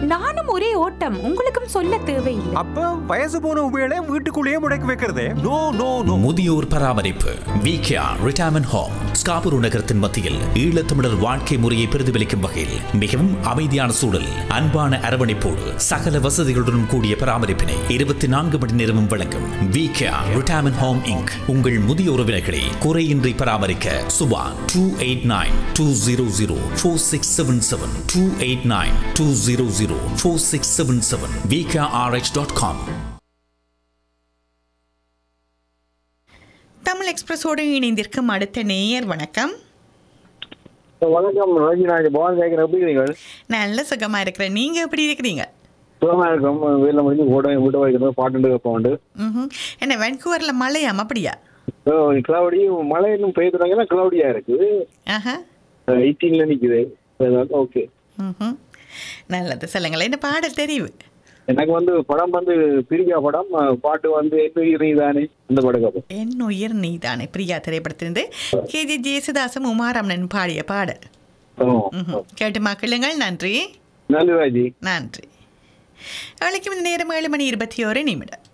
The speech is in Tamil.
நானும் ஒரே ஓட்டம் உங்களுக்கும் சொல்ல தேவையில்லை அப்ப வயசு போன உபயோக வீட்டுக்குள்ளேயே முடக்கி வைக்கிறதே நோ நோ நோ முதியோர் பராமரிப்பு விகேஆர் ரிட்டையர்மெண்ட் ஹோம் ஸ்காபூர் நகரத்தின் மத்தியில் ஈழத்தமிழர் வாழ்க்கை முறையை பிரதிபலிக்கும் வகையில் மிகவும் அமைதியான சூழல் அன்பான அரவணைப்போடு சகல வசதிகளுடன் கூடிய பராமரிப்பினை இருபத்தி நான்கு மணி நேரமும் வழங்கும் விகேஆர் ரிட்டையர்மெண்ட் ஹோம் இங்க் உங்கள் முதிய உறவினர்களை குறையின்றி பராமரிக்க Suba two eight nine two zero zero four six seven seven two eight nine two zero zero four six seven seven VKRH dot com Tamil எக்ஸ்பிரஸோடு இணைந்திருக்கும் அடுத்த நேயர் வணக்கம் வணக்கம் ரஜினாஜ் பவன் கேட்குற எப்படி இருக்கீங்க நல்ல சுகமா இருக்கிறேன் நீங்க எப்படி இருக்கிறீங்க சுகமாக இருக்கோம் வீட்டில் முடிஞ்சு கூட வீட்டை வைக்கிறது பாட்டு வைப்போம் ம்ஹும். என்ன வென்கூவர்ல மழையாம் அப்படியா கிளவுடி மழை இன்னும் பெய்துறாங்கன்னா கிளவுடியா இருக்குது ஆஹா எயிட்டீன்ல நிக்குது ஓகே ம்ஹும். நல்லது சொல்லுங்களேன் என்ன பாடல் தெரிவு எனக்கு வந்து படம் வந்து பிரியா படம் பாட்டு வந்து என்ன தானே அந்த படம் கேட்போம் என் உயிர் நீதானே பிரியா திரைப்படத்திலிருந்து கே ஜே ஜேசுதாசம் உமாரமணன் பாடிய பாடல் ம்ஹும். கேட்டு மக்களுங்கள் நன்றி நல்ல ராஜி நன்றி அவளுக்கு இந்த நேரம் ஏழு மணி இருபத்தி ஒரு நிமிடம்